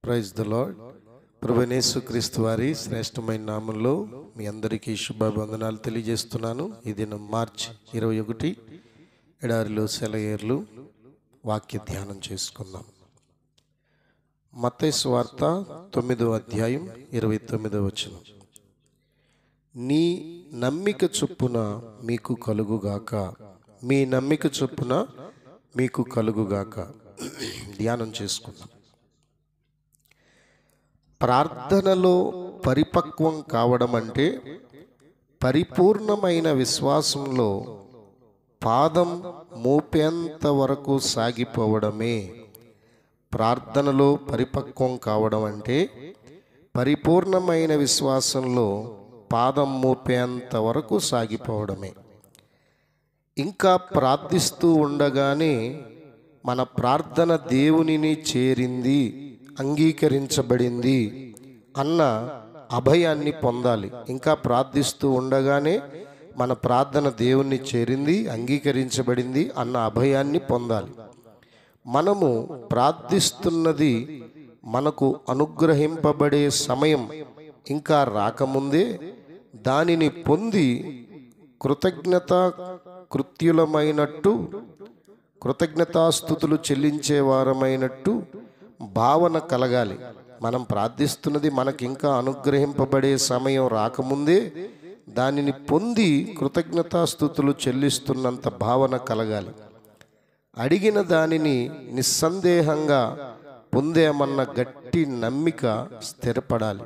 praise the lord ప్రభునేసు క్రీస్తు వారి శ్రేష్టమైన నామంలో మీ అందరికీ శుభాభివందనాలు తెలియజేస్తున్నాను ఈ దినం మార్చ్ ఇరవై ఒకటి ఎడారిలో సెలయేర్లు వాక్య ధ్యానం చేసుకుందాం మత్తయి వార్త తొమ్మిదో అధ్యాయం ఇరవై తొమ్మిదో వచనం నీ నమ్మిక చొప్పున మీకు కలుగుగాక మీ నమ్మిక చొప్పున మీకు కలుగుగాక ధ్యానం చేసుకుందాం ప్రార్థనలో పరిపక్వం కావడం అంటే పరిపూర్ణమైన విశ్వాసంలో పాదం మోపేంత వరకు సాగిపోవడమే ప్రార్థనలో పరిపక్వం కావడం అంటే పరిపూర్ణమైన విశ్వాసంలో పాదం మోపేంత వరకు సాగిపోవడమే ఇంకా ప్రార్థిస్తూ ఉండగానే మన ప్రార్థన దేవునిని చేరింది అంగీకరించబడింది అన్న అభయాన్ని పొందాలి ఇంకా ప్రార్థిస్తూ ఉండగానే మన ప్రార్థన దేవుణ్ణి చేరింది అంగీకరించబడింది అన్న అభయాన్ని పొందాలి మనము ప్రార్థిస్తున్నది మనకు అనుగ్రహింపబడే సమయం ఇంకా రాకముందే దానిని పొంది కృతజ్ఞత కృత్యులమైనట్టు కృతజ్ఞతాస్థుతులు చెల్లించే వారమైనట్టు భావన కలగాలి మనం ప్రార్థిస్తున్నది మనకి ఇంకా అనుగ్రహింపబడే సమయం రాకముందే దానిని పొంది కృతజ్ఞతాస్థుతులు చెల్లిస్తున్నంత భావన కలగాలి అడిగిన దానిని నిస్సందేహంగా పొందేమన్న గట్టి నమ్మిక స్థిరపడాలి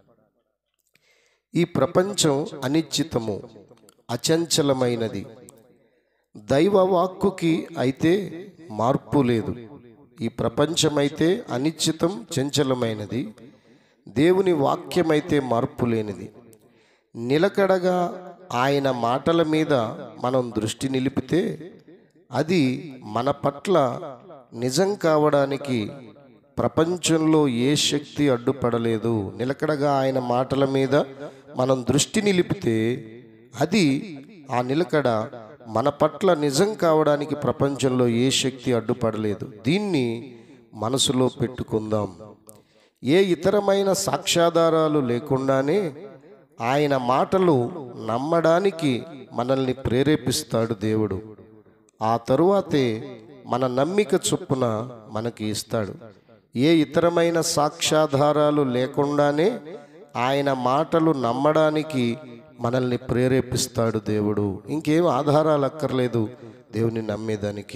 ఈ ప్రపంచం అనిశ్చితము అచంచలమైనది దైవ వాక్కుకి అయితే మార్పు లేదు ఈ ప్రపంచమైతే అనిశ్చితం చంచలమైనది దేవుని వాక్యమైతే మార్పు లేనిది నిలకడగా ఆయన మాటల మీద మనం దృష్టి నిలిపితే అది మన పట్ల నిజం కావడానికి ప్రపంచంలో ఏ శక్తి అడ్డుపడలేదు నిలకడగా ఆయన మాటల మీద మనం దృష్టి నిలిపితే అది ఆ నిలకడ మన పట్ల నిజం కావడానికి ప్రపంచంలో ఏ శక్తి అడ్డుపడలేదు దీన్ని మనసులో పెట్టుకుందాం ఏ ఇతరమైన సాక్ష్యాధారాలు లేకుండానే ఆయన మాటలు నమ్మడానికి మనల్ని ప్రేరేపిస్తాడు దేవుడు ఆ తరువాతే మన నమ్మిక చొప్పున మనకి ఇస్తాడు ఏ ఇతరమైన సాక్ష్యాధారాలు లేకుండానే ఆయన మాటలు నమ్మడానికి మనల్ని ప్రేరేపిస్తాడు దేవుడు ఇంకేం ఆధారాలు అక్కర్లేదు దేవుని నమ్మేదానికి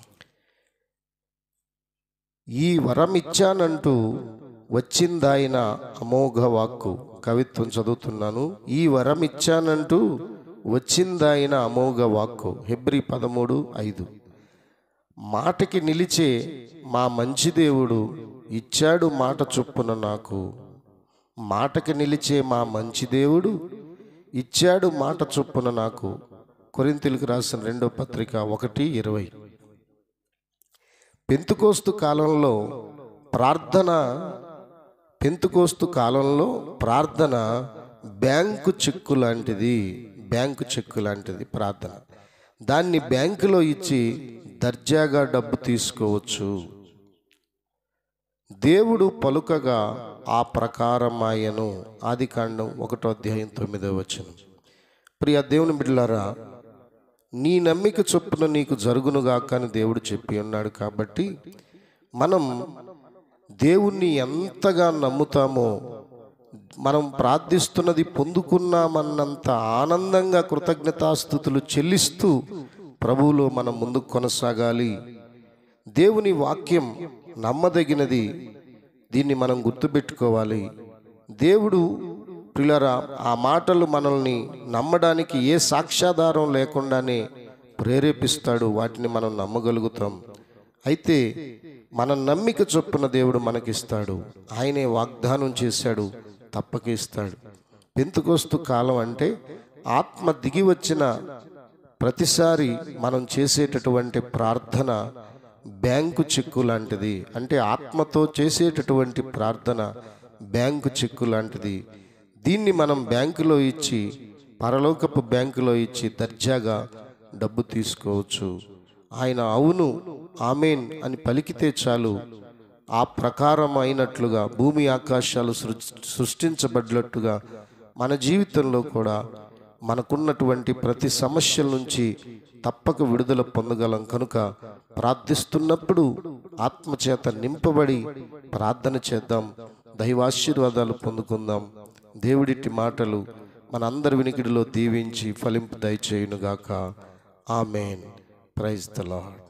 ఈ వరం ఇచ్చానంటూ వచ్చిందాయన అమోఘ వాక్కు కవిత్వం చదువుతున్నాను ఈ వరం ఇచ్చానంటూ వచ్చిందాయన అమోఘ వాక్కు హెబ్రి పదమూడు ఐదు మాటకి నిలిచే మా మంచి దేవుడు ఇచ్చాడు మాట చొప్పున నాకు మాటకి నిలిచే మా మంచి దేవుడు ఇచ్చాడు మాట చొప్పున నాకు కొరింతలకు రాసిన రెండో పత్రిక ఒకటి ఇరవై పెంతుకోస్తు కాలంలో ప్రార్థన పెంతుకోస్తు కాలంలో ప్రార్థన బ్యాంకు చెక్కు లాంటిది బ్యాంకు చెక్కు లాంటిది ప్రార్థన దాన్ని బ్యాంకులో ఇచ్చి దర్జాగా డబ్బు తీసుకోవచ్చు దేవుడు పలుకగా ఆ ప్రకారం ఆయను ఆది కాండం ఒకటో అధ్యాయం తొమ్మిదో వచనం ప్రియ దేవుని బిడ్డలారా నీ నమ్మిక చొప్పున నీకు జరుగునుగాక అని దేవుడు చెప్పి ఉన్నాడు కాబట్టి మనం దేవుణ్ణి ఎంతగా నమ్ముతామో మనం ప్రార్థిస్తున్నది పొందుకున్నామన్నంత ఆనందంగా కృతజ్ఞతాస్థుతులు చెల్లిస్తూ ప్రభువులో మనం ముందుకు కొనసాగాలి దేవుని వాక్యం నమ్మదగినది దీన్ని మనం గుర్తుపెట్టుకోవాలి దేవుడు పిల్లరా ఆ మాటలు మనల్ని నమ్మడానికి ఏ సాక్ష్యాధారం లేకుండానే ప్రేరేపిస్తాడు వాటిని మనం నమ్మగలుగుతాం అయితే మన నమ్మిక చొప్పున దేవుడు మనకిస్తాడు ఆయనే వాగ్దానం చేశాడు తప్పక ఇస్తాడు పెంతుకొస్తు కాలం అంటే ఆత్మ దిగి వచ్చిన ప్రతిసారి మనం చేసేటటువంటి ప్రార్థన బ్యాంకు చెక్కు లాంటిది అంటే ఆత్మతో చేసేటటువంటి ప్రార్థన బ్యాంకు చెక్కు లాంటిది దీన్ని మనం బ్యాంకులో ఇచ్చి పరలోకపు బ్యాంకులో ఇచ్చి దర్జాగా డబ్బు తీసుకోవచ్చు ఆయన అవును ఆమెన్ అని పలికితే చాలు ఆ ప్రకారం అయినట్లుగా భూమి ఆకాశాలు సృ- సృష్టించబడినట్టుగా మన జీవితంలో కూడా మనకున్నటువంటి ప్రతి సమస్యల నుంచి తప్పక విడుదల పొందగలం కనుక ప్రార్థిస్తున్నప్పుడు ఆత్మచేత నింపబడి ప్రార్థన చేద్దాం దైవాశీర్వాదాలు పొందుకుందాం దేవుడిటి మాటలు మనందరి వినికిడిలో దీవించి ఫలింపు దయచేయునుగాక ఆమెన్ ప్రైజ్ ద లార్డ్